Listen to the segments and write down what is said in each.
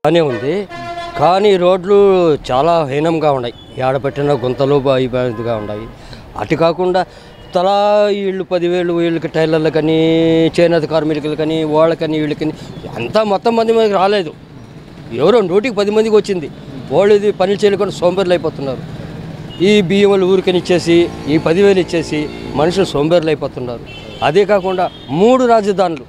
బాగానే ఉంది కానీ రోడ్లు చాలా హీనంగా ఉన్నాయి ఏడపెట్టిన గుంతలు బా- ఇబ్బందిగా ఉన్నాయి అటు కాకుండా తలా వీళ్ళు పదివేలు వీళ్ళకి టైలర్లకని చేనేత కార్మికులకని వాళ్ళకని వీళ్ళకని అంతా మొత్తం మంది మనకి రాలేదు ఎవరో నూటికి పది మందికి వచ్చింది వాళ్ళు ఇది పనులు చేయలేకుండా సోంబేర్లు అయిపోతున్నారు ఈ బియ్యములు ఊరికని ఇచ్చేసి ఈ పదివేలు ఇచ్చేసి మనుషులు సోంబేర్లు అయిపోతున్నారు అదే కాకుండా మూడు రాజధానులు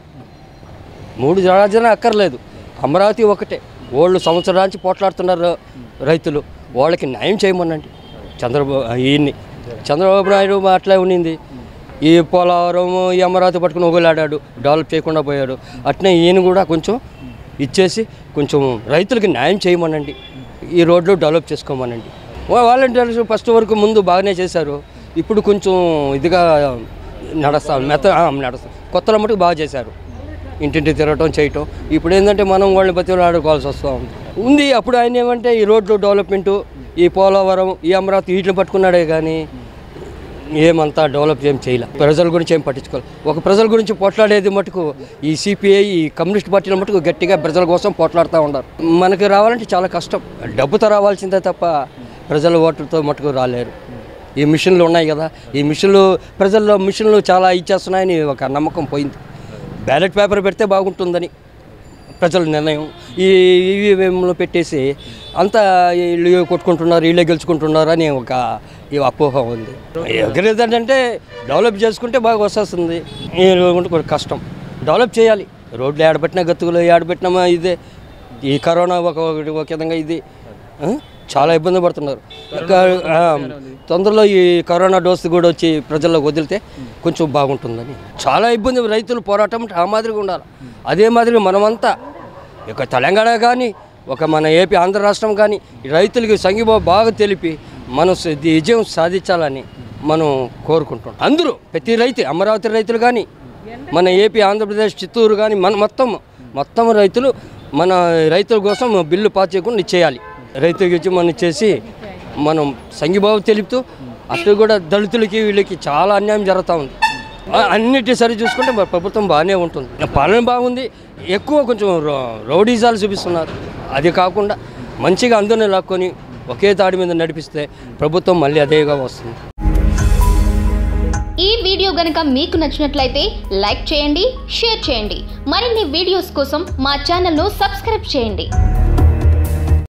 మూడు రాజధాని అక్కర్లేదు అమరావతి ఒకటే వాళ్ళు సంవత్సరానికి పోట్లాడుతున్నారు రైతులు వాళ్ళకి న్యాయం చేయమనండి చంద్రబాబు ఈయన్ని చంద్రబాబు నాయుడు అట్లే ఉన్నింది ఈ పోలవరం ఈ అమరావతి పట్టుకుని ఒగులాడాడు డెవలప్ చేయకుండా పోయాడు అట్నే ఈయన కూడా కొంచెం ఇచ్చేసి కొంచెం రైతులకి న్యాయం చేయమనండి ఈ రోడ్లు డెవలప్ చేసుకోమనండి వాలంటీర్స్ ఫస్ట్ వరకు ముందు బాగానే చేశారు ఇప్పుడు కొంచెం ఇదిగా నడుస్తా మెత్త నడుస్తా కొత్తలో మటుకు బాగా చేశారు ఇంటింటి తిరగటం చేయటం ఇప్పుడు ఏంటంటే మనం వాళ్ళని బతిలో ఆడుకోవాల్సి వస్తూ ఉంది ఉంది అప్పుడు ఆయన ఏమంటే ఈ రోడ్లు డెవలప్మెంటు ఈ పోలవరం ఈ అమరావతి వీటిని పట్టుకున్నాడే కానీ ఏమంతా డెవలప్ ఏం చేయలే ప్రజల గురించి ఏం పట్టించుకోవాలి ఒక ప్రజల గురించి పోట్లాడేది మటుకు ఈ సిపిఐ ఈ కమ్యూనిస్ట్ పార్టీల మటుకు గట్టిగా ప్రజల కోసం పోట్లాడుతూ ఉన్నారు మనకి రావాలంటే చాలా కష్టం డబ్బుతో రావాల్సిందే తప్ప ప్రజల ఓట్లతో మటుకు రాలేరు ఈ మిషన్లు ఉన్నాయి కదా ఈ మిషన్లు ప్రజల్లో మిషన్లు చాలా ఇచ్చేస్తున్నాయని ఒక నమ్మకం పోయింది బ్యాలెట్ పేపర్ పెడితే బాగుంటుందని ప్రజల నిర్ణయం ఈ ఈవీఎంలో పెట్టేసి అంతా వీళ్ళు కొట్టుకుంటున్నారు వీళ్ళే గెలుచుకుంటున్నారు అని ఒక ఈ అపోహ ఉంది ఎగరేదంటే డెవలప్ చేసుకుంటే బాగా వస్తుంది ఈ ఉంటే కొంచెం కష్టం డెవలప్ చేయాలి రోడ్లు ఏడబెట్టిన గతుకులు ఏడబెట్టిన ఇదే ఈ కరోనా ఒక ఒకటి ఒక విధంగా ఇది ఆ? చాలా ఇబ్బంది పడుతున్నారు ఇంకా ఆ, తొందరలో ఈ కరోనా డోస్ కూడా వచ్చి ప్రజల్లోకి వదిలితే కొంచెం బాగుంటుందని చాలా ఇబ్బంది రైతులు పోరాటం అంటే ఆ మాదిరిగా ఉండాలి అదే మాదిరిగా మనమంతా ఇక తెలంగాణ కానీ ఒక మన ఏపీ ఆంధ్ర రాష్ట్రం కానీ ఈ రైతులకి సంఘీభావం బాగా తెలిపి మనం స- ఇది విజయం సాధించాలని మనం కోరుకుంటున్నాం అందరూ ప్రతి రైతు అమరావతి రైతులు కానీ మన ఏపీ ఆంధ్రప్రదేశ్ చిత్తూరు కానీ మన మొత్తం మొత్తం రైతులు మన రైతుల కోసం బిల్లు పాస్ చేయకుండా చేయాలి రైతులకి ఇచ్చి మనం ఇచ్చేసి మనం సంఘీభావం తెలుపుతూ అటు కూడా దళితులకి వీళ్ళకి చాలా అన్యాయం జరుగుతూ ఉంది ఆ- అన్నిటి సరి చూసుకుంటే మన ప్రభుత్వం బాగానే ఉంటుంది పాలన బాగుంది ఎక్కువ కొంచెం రో- రౌడీజాలు చూపిస్తున్నారు అది కాకుండా మంచిగా అందరిని లాక్కొని ఒకే తాడి మీద నడిపిస్తే ప్రభుత్వం మళ్ళీ అదేగా వస్తుంది ఈ వీడియో గనుక మీకు నచ్చినట్లయితే లైక్ చేయండి షేర్ చేయండి మరిన్ని వీడియోస్ కోసం మా ఛానల్ను సబ్స్క్రైబ్ చేయండి